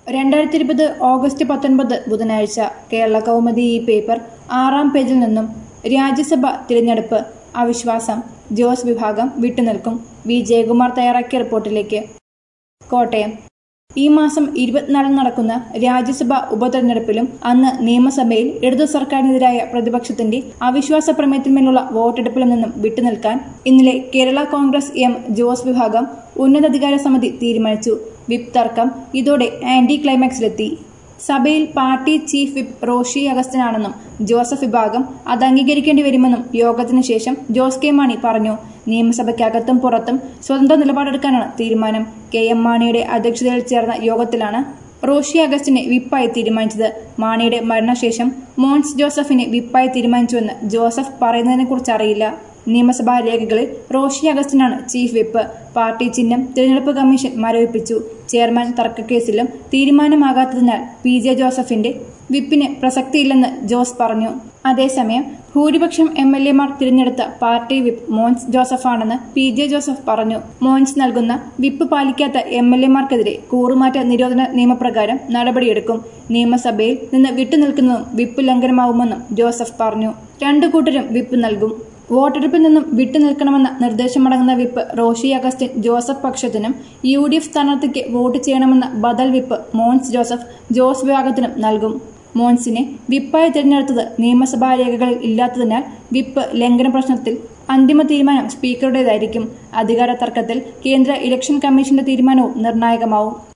രണ്ടായിരത്തി ഇരുപത് ഓഗസ്റ്റ് പത്തൊൻപത് ബുധനാഴ്ച കേരള കൗമുദി ഈ പേപ്പർ ആറാം പേജിൽ നിന്നും രാജ്യസഭ തിരഞ്ഞെടുപ്പ് അവിശ്വാസം ജോസ് വിഭാഗം വിട്ടുനിൽക്കും വി ജയകുമാർ തയ്യാറാക്കിയ റിപ്പോർട്ടിലേക്ക് കോട്ടയം ഈ മാസം ഇരുപത്തിനാലിന് നടക്കുന്ന രാജ്യസഭാ ഉപതെരഞ്ഞെടുപ്പിലും അന്ന് നിയമസഭയിൽ ഇടതു സർക്കാരിനെതിരായ പ്രതിപക്ഷത്തിന്റെ അവിശ്വാസ പ്രമേയത്തിന്മേലുള്ള വോട്ടെടുപ്പിൽ നിന്നും വിട്ടുനിൽക്കാൻ ഇന്നലെ കേരള കോൺഗ്രസ് എം ജോസ് വിഭാഗം ഉന്നതാധികാര സമിതി തീരുമാനിച്ചു വിപ്പ് തർക്കം ഇതോടെ ആന്റി ക്ലൈമാക്സിലെത്തി സഭയിൽ പാർട്ടി ചീഫ് വിപ്പ് റോഷി അഗസ്റ്റിനാണെന്നും ജോസഫ് വിഭാഗം അത് അംഗീകരിക്കേണ്ടി വരുമെന്നും യോഗത്തിനു ശേഷം ജോസ് കെ മാണി പറഞ്ഞു നിയമസഭയ്ക്കകത്തും പുറത്തും സ്വതന്ത്ര നിലപാടെടുക്കാനാണ് തീരുമാനം കെ എം മാണിയുടെ അധ്യക്ഷതയിൽ ചേർന്ന യോഗത്തിലാണ് റോഷി അഗസ്റ്റിനെ വിപ്പായി തീരുമാനിച്ചത് മാണിയുടെ മരണശേഷം മോൻസ് ജോസഫിനെ വിപ്പായി തീരുമാനിച്ചുവെന്ന് ജോസഫ് പറയുന്നതിനെക്കുറിച്ച് അറിയില്ല നിയമസഭാ രേഖകളിൽ റോഷി അഗസ്റ്റിനാണ് ചീഫ് വിപ്പ് പാർട്ടി ചിഹ്നം തിരഞ്ഞെടുപ്പ് കമ്മീഷൻ മരവിപ്പിച്ചു ചെയർമാൻ തർക്കക്കേസിലും തീരുമാനമാകാത്തതിനാൽ പി ജെ ജോസഫിന്റെ വിപ്പിന് പ്രസക്തിയില്ലെന്ന് ജോസ് പറഞ്ഞു അതേസമയം ഭൂരിപക്ഷം എം എൽ എമാർ തിരഞ്ഞെടുത്ത പാർട്ടി വിപ്പ് മോൻസ് ജോസഫാണെന്ന് പി ജെ ജോസഫ് പറഞ്ഞു മോൻസ് നൽകുന്ന വിപ്പ് പാലിക്കാത്ത എം എൽ എമാർക്കെതിരെ കൂറുമാറ്റ നിരോധന നിയമപ്രകാരം നടപടിയെടുക്കും നിയമസഭയിൽ നിന്ന് വിട്ടുനിൽക്കുന്നതും വിപ്പ് ലംഘനമാവുമെന്നും ജോസഫ് പറഞ്ഞു രണ്ടു കൂട്ടരും വിപ്പ് നൽകും വോട്ടെടുപ്പിൽ നിന്നും വിട്ടുനിൽക്കണമെന്ന നിർദ്ദേശമടങ്ങുന്ന വിപ്പ് റോഷി അഗസ്റ്റിൻ ജോസഫ് പക്ഷത്തിനും യു ഡി എഫ് സ്ഥാനാർത്ഥിക്ക് വോട്ട് ചെയ്യണമെന്ന ബദൽ വിപ്പ് മോൻസ് ജോസഫ് ജോസ് വിഭാഗത്തിനും നൽകും മോൻസിനെ വിപ്പായി തിരഞ്ഞെടുത്തത് നിയമസഭാ രേഖകളിൽ ഇല്ലാത്തതിനാൽ വിപ്പ് ലംഘന പ്രശ്നത്തിൽ അന്തിമ തീരുമാനം സ്പീക്കറുടേതായിരിക്കും അധികാര തർക്കത്തിൽ കേന്ദ്ര ഇലക്ഷൻ കമ്മീഷന്റെ തീരുമാനവും നിർണായകമാവും